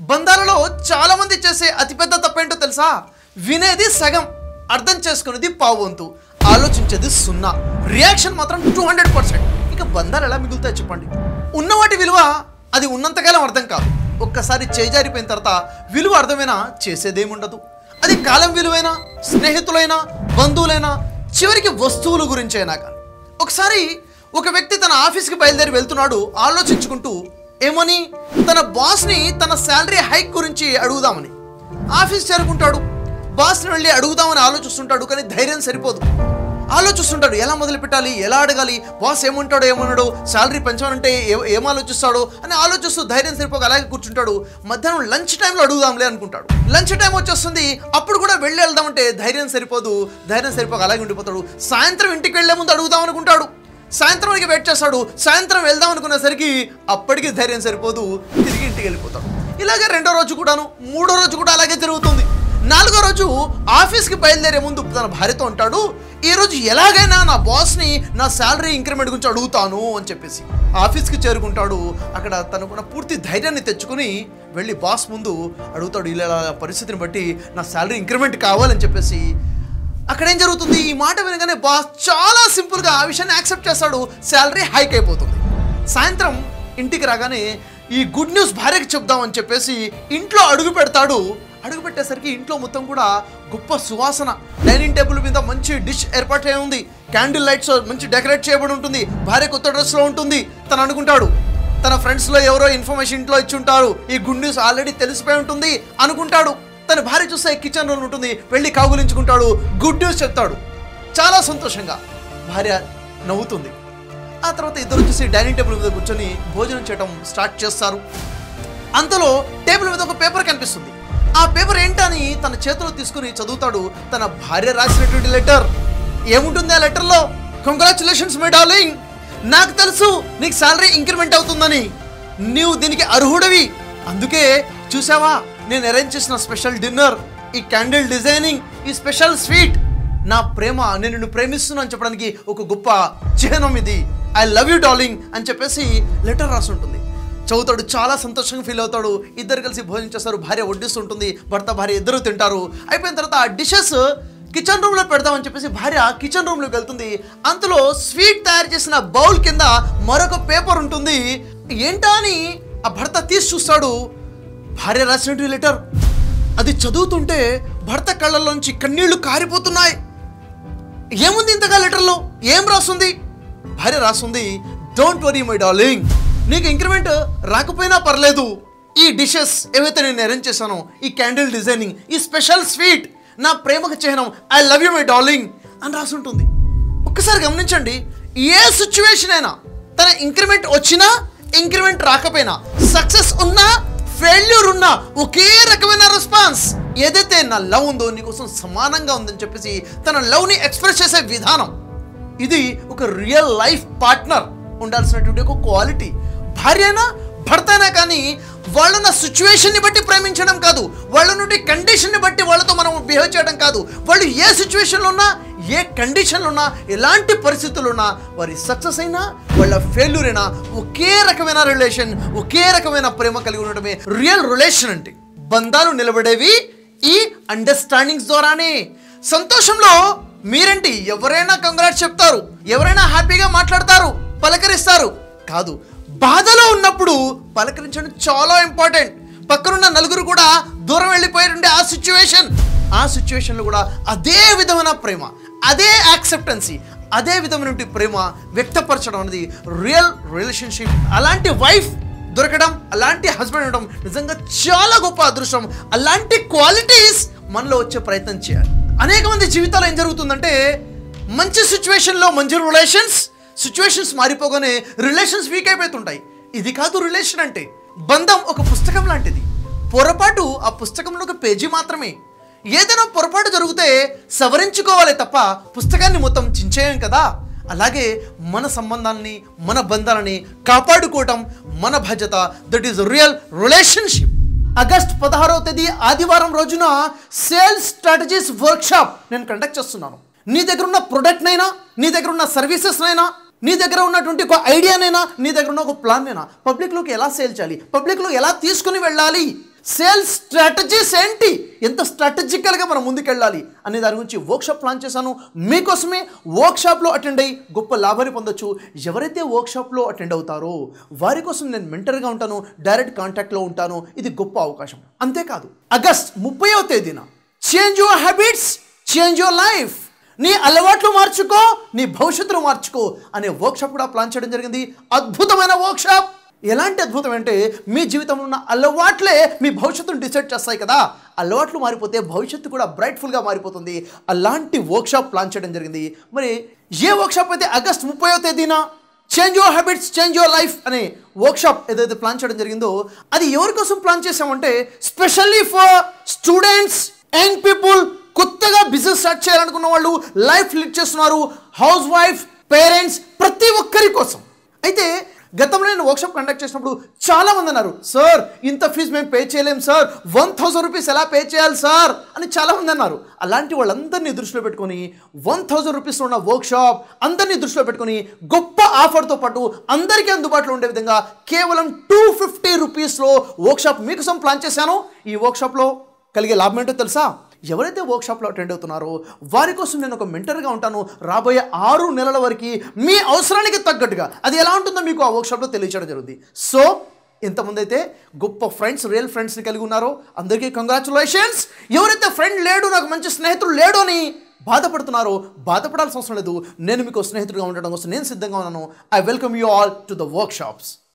బంధాలలో చాలా మంది చేసే అతిపెద్ద తప్పేంటో తెలుసా వినేది సగం అర్థం చేసుకునేది పావంతు ఆలోచించేది సున్నా రియాక్షన్ మాత్రం టూ హండ్రెడ్ పర్సెంట్ ఇక బంధాలు ఎలా మిగులుతాయి చెప్పండి ఉన్నవాటి విలువ అది ఉన్నంతకాలం అర్థం కాదు ఒక్కసారి చేజారిపోయిన తర్వాత విలువ అర్థమైనా చేసేదేముండదు అది కాలం విలువైనా స్నేహితులైనా బంధువులైనా చివరికి వస్తువుల గురించి అయినా కానీ ఒకసారి ఒక వ్యక్తి తన ఆఫీస్కి బయలుదేరి వెళ్తున్నాడు ఆలోచించుకుంటూ ఏమని తన బాస్ని తన శాలరీ హైక్ గురించి అడుగుదామని ఆఫీస్ చేరుకుంటాడు బాస్ని వెళ్ళి అడుగుదామని ఆలోచిస్తుంటాడు కానీ ధైర్యం సరిపోదు ఆలోచిస్తుంటాడు ఎలా మొదలు పెట్టాలి ఎలా అడగాలి బాస్ ఏమంటాడో ఏమన్నాడో శాలరీ పెంచాలంటే ఏ- ఏం ఆలోచిస్తాడో అని ఆలోచిస్తూ ధైర్యం సరిపోక అలాగే కూర్చుంటాడు మధ్యాహ్నం లంచ్ టైంలో అడుగుదాంలే అనుకుంటాడు లంచ్ టైం వచ్చేస్తుంది అప్పుడు కూడా వెళ్ళి వెళ్దామంటే ధైర్యం సరిపోదు ధైర్యం సరిపోక అలాగే ఉండిపోతాడు సాయంత్రం ఇంటికి వెళ్లే ముందు అడుగుదాం అనుకుంటాడు సాయంత్రానికి వెయిట్ చేస్తాడు సాయంత్రం వెళ్దాం అనుకునేసరికి అప్పటికి ధైర్యం సరిపోదు తిరిగి ఇంటికి వెళ్ళిపోతాడు ఇలాగే రెండో రోజు కూడాను మూడో రోజు కూడా అలాగే జరుగుతుంది నాలుగో రోజు ఆఫీస్కి బయలుదేరే ముందు తన భార్యతో ఉంటాడు ఈ రోజు ఎలాగైనా నా బాస్ని నా శాలరీ ఇంక్రిమెంట్ గురించి అడుగుతాను అని చెప్పేసి ఆఫీస్కి చేరుకుంటాడు అక్కడ తనకున్న పూర్తి ధైర్యాన్ని తెచ్చుకుని వెళ్ళి బాస్ ముందు అడుగుతాడు ఇలా ఇలా పరిస్థితిని బట్టి నా శాలరీ ఇంక్రిమెంట్ కావాలని చెప్పేసి అక్కడ ఏం జరుగుతుంది ఈ మాట వినగానే బాస్ చాలా సింపుల్గా ఆ విషయాన్ని యాక్సెప్ట్ చేస్తాడు శాలరీ హైక్ అయిపోతుంది సాయంత్రం ఇంటికి రాగానే ఈ గుడ్ న్యూస్ భార్యకి చెప్దామని చెప్పేసి ఇంట్లో అడుగు పెడతాడు అడుగు పెట్టేసరికి ఇంట్లో మొత్తం కూడా గొప్ప సువాసన డైనింగ్ టేబుల్ మీద మంచి డిష్ ఏర్పాటు అయి ఉంది క్యాండిల్ లైట్స్ మంచి డెకరేట్ చేయబడి ఉంటుంది భార్య కొత్త డ్రెస్లో ఉంటుంది తను అనుకుంటాడు తన ఫ్రెండ్స్లో ఎవరో ఇన్ఫర్మేషన్ ఇంట్లో ఇచ్చి ఉంటారు ఈ గుడ్ న్యూస్ ఆల్రెడీ తెలిసిపోయి ఉంటుంది అనుకుంటాడు తన భార్య చూస్తే కిచెన్ రూమ్ ఉంటుంది వెళ్ళి కౌగులించుకుంటాడు గుడ్ న్యూస్ చెప్తాడు చాలా సంతోషంగా భార్య నవ్వుతుంది ఆ తర్వాత ఇద్దరు వచ్చేసి డైనింగ్ టేబుల్ మీద కూర్చొని భోజనం చేయడం స్టార్ట్ చేస్తారు అంతలో టేబుల్ మీద ఒక పేపర్ కనిపిస్తుంది ఆ పేపర్ ఏంటని తన చేతిలో తీసుకుని చదువుతాడు తన భార్య రాసినటువంటి లెటర్ ఏముంటుంది ఆ లెటర్లో కంగ్రాచులేషన్స్ మై డార్లింగ్ నాకు తెలుసు నీకు శాలరీ ఇంక్రిమెంట్ అవుతుందని నీవు దీనికి అర్హుడవి అందుకే చూసావా నేను అరేంజ్ చేసిన స్పెషల్ డిన్నర్ ఈ క్యాండిల్ డిజైనింగ్ ఈ స్పెషల్ స్వీట్ నా ప్రేమ నేను నిన్ను ప్రేమిస్తున్నాను చెప్పడానికి ఒక గొప్ప చిహ్నం ఇది ఐ లవ్ యూ డార్లింగ్ అని చెప్పేసి లెటర్ రాసి ఉంటుంది చదువుతాడు చాలా సంతోషంగా ఫీల్ అవుతాడు ఇద్దరు కలిసి భోజనం చేస్తారు భార్య వడ్డిస్తుంటుంది భర్త భార్య ఇద్దరు తింటారు అయిపోయిన తర్వాత ఆ డిషెస్ కిచెన్ రూమ్లో పెడదామని చెప్పేసి భార్య కిచెన్ రూమ్లోకి వెళ్తుంది అంతలో స్వీట్ తయారు చేసిన బౌల్ కింద మరొక పేపర్ ఉంటుంది ఏంటా అని ఆ భర్త తీసి చూస్తాడు భార్య రాసినటువంటి లెటర్ అది చదువుతుంటే భర్త కళ్ళల్లోంచి కన్నీళ్లు కారిపోతున్నాయి ఏముంది ఇంతగా లెటర్లో ఏం రాస్తుంది భార్య రాస్తుంది డోంట్ వరీ మై డార్లింగ్ నీకు ఇంక్రిమెంట్ రాకపోయినా పర్లేదు ఈ డిషెస్ ఏవైతే నేను అరేంజ్ చేశానో ఈ క్యాండిల్ డిజైనింగ్ ఈ స్పెషల్ స్వీట్ నా ప్రేమకు చిహ్నం I love you my darling అని రాసి ఉంటుంది ఒక్కసారి గమనించండి ఏ సిచ్యువేషన్ అయినా తన ఇంక్రిమెంట్ వచ్చినా ఇంక్రిమెంట్ రాకపోయినా సక్సెస్ ఉన్నా ఫెయిల్యూర్ ఉన్నా ఒకే రకమైన రెస్పాన్స్ ఏదైతే నా లవ్ ఉందో నీకోసం సమానంగా ఉందని చెప్పేసి తన లవ్ని ఎక్స్ప్రెస్ చేసే విధానం ఇది ఒక రియల్ లైఫ్ పార్ట్నర్ ఉండాల్సినటువంటి ఒక క్వాలిటీ భార్యనా భర్తనా కానీ వాళ్ళన్న సిచ్యువేషన్ని బట్టి ప్రేమించడం కాదు వాళ్ళ నుండి కండిషన్ని బట్టి వాళ్ళతో మనం బిహేవ్ చేయడం కాదు వాళ్ళు ఏ సిచ్యువేషన్లో ఉన్నా ఏ కండిషన్లో ఉన్నా ఎలాంటి పరిస్థితులు ఉన్నా వారి సక్సెస్ అయినా వాళ్ళ ఫెయిల్యూర్ అయినా ఒకే రకమైన రిలేషన్ ఒకే రకమైన ప్రేమ కలిగి ఉండడమే రియల్ రిలేషన్ అంటే బంధాలు నిలబడేవి ఈ అండర్స్టాండింగ్స్ ద్వారానే సంతోషంలో మీరేంటి ఎవరైనా కంగ్రాట్స్ చెప్తారు ఎవరైనా హ్యాపీగా మాట్లాడతారు పలకరిస్తారు కాదు బాధలో ఉన్నప్పుడు పలకరించడం చాలా ఇంపార్టెంట్ పక్కనున్న నలుగురు కూడా దూరం వెళ్ళిపోయారండి ఆ సిచ్యువేషన్ ఆ సిచ్యువేషన్లో కూడా అదే విధమైన ప్రేమ అదే యాక్సెప్టెన్సీ అదే విధమైనటువంటి ప్రేమ వ్యక్తపరచడం అనేది రియల్ రిలేషన్షిప్ అలాంటి వైఫ్ దొరకడం అలాంటి హస్బెండ్ ఉండడం నిజంగా చాలా గొప్ప అదృష్టం అలాంటి క్వాలిటీస్ మనలో వచ్చే ప్రయత్నం చేయాలి అనేక మంది జీవితాలు ఏం జరుగుతుందంటే మంచి సిచ్యువేషన్లో మంచి రిలేషన్స్ సిచ్యువేషన్స్ మారిపోగానే రిలేషన్స్ వీక్ అయిపోతుంటాయి ఇది కాదు రిలేషన్ అంటే బంధం ఒక పుస్తకం లాంటిది పొరపాటు ఆ పుస్తకంలో ఒక పేజీ మాత్రమే ఏదైనా పొరపాటు జరిగితే సవరించుకోవాలి తప్ప పుస్తకాన్ని మొత్తం చించేయం కదా అలాగే మన సంబంధాలని మన బంధాలని కాపాడుకోవటం మన బాధ్యత that is real relationship August పదహారవ తేదీ ఆదివారం రోజున సేల్స్ స్ట్రాటజీస్ వర్క్షాప్ నేను కండక్ట్ చేస్తున్నాను నీ దగ్గర ఉన్న ప్రొడక్ట్నైనా నీ దగ్గర ఉన్న సర్వీసెస్నైనా నీ దగ్గర ఉన్నటువంటి ఒక ఐడియానైనా నీ దగ్గర ఉన్న ఒక ప్లాన్ అయినా పబ్లిక్లోకి ఎలా సేల్ చేయాలి పబ్లిక్లో ఎలా తీసుకుని వెళ్ళాలి సేల్స్ స్ట్రాటజీస్ ఏంటి ఎంత స్ట్రాటజికల్గా మనం ముందుకెళ్ళాలి అనే దాని గురించి వర్క్షాప్ ప్లాన్ చేశాను మీకోసమే వర్క్షాప్లో అటెండ్ అయ్యి గొప్ప లాభాన్ని పొందొచ్చు ఎవరైతే వర్క్షాప్లో అటెండ్ అవుతారో వారి కోసం నేను మెంటర్గా ఉంటాను డైరెక్ట్ కాంటాక్ట్లో ఉంటాను ఇది గొప్ప అవకాశం అంతేకాదు ఆగస్ట్ ముప్పైవ తేదీన change your habits change your life నీ అలవాట్లు మార్చుకో నీ భవిష్యత్తును మార్చుకో అనే వర్క్షాప్ కూడా ప్లాన్ చేయడం జరిగింది అద్భుతమైన వర్క్షాప్ ఎలాంటి అద్భుతం అంటే మీ జీవితంలో ఉన్న అలవాట్లే మీ భవిష్యత్తును డిసైడ్ చేస్తాయి కదా అలవాట్లు మారిపోతే భవిష్యత్తు కూడా బ్రైట్ఫుల్గా మారిపోతుంది అలాంటి వర్క్షాప్ ప్లాన్ చేయడం జరిగింది మరి ఏ వర్క్షాప్ అయితే ఆగస్ట్ ముప్పైవ తేదీన change your habits change your life అనే వర్క్షాప్ ఏదైతే ప్లాన్ చేయడం జరిగిందో అది ఎవరి కోసం ప్లాన్ చేసామంటే specially for students young people కొత్తగా బిజినెస్ స్టార్ట్ చేయాలనుకున్న వాళ్ళు లైఫ్ లీడ్ చేస్తున్నారు హౌస్ వైఫ్ పేరెంట్స్ ప్రతి ఒక్కరి కోసం అయితే గతంలో నేను వర్క్షాప్ కండక్ట్ చేసినప్పుడు చాలా మంది అన్నారు సార్ ఇంత ఫీజు మేము పే చేయలేం సార్ వన్ థౌసండ్ రూపీస్ ఎలా పే చేయాలి సార్ అని చాలా మంది అన్నారు అలాంటి వాళ్ళందరినీ దృష్టిలో పెట్టుకొని వన్ థౌసండ్ రూపీస్ ఉన్న వర్క్షాప్ అందరినీ దృష్టిలో పెట్టుకొని గొప్ప ఆఫర్తో పాటు అందరికీ అందుబాటులో ఉండే విధంగా కేవలం టూ ఫిఫ్టీ రూపీస్లో వర్క్షాప్ మీకోసం ప్లాన్ చేశాను ఈ వర్క్షాప్లో కలిగే లాభం ఏంటో తెలుసా ఎవరైతే వర్క్షాప్లో అటెండ్ అవుతున్నారో వారి కోసం నేను ఒక మెంటర్గా ఉంటాను రాబోయే ఆరు నెలల వరకు మీ అవసరానికి తగ్గట్టుగా అది ఎలా ఉంటుందో మీకు ఆ వర్క్షాప్లో తెలియచేయడం జరుగుతుంది సో ఇంతకుముందు అయితే గొప్ప ఫ్రెండ్స్ రియల్ ఫ్రెండ్స్ని కలిగి ఉన్నారో అందరికీ కంగ్రాచులేషన్స్ ఎవరైతే ఫ్రెండ్ లేడు నాకు మంచి స్నేహితుడు లేడు అని బాధపడుతున్నారో బాధపడాల్సిన అవసరం లేదు నేను మీకు స్నేహితుడిగా ఉండడం కోసం నేను సిద్ధంగా ఉన్నాను I welcome you all to the work shops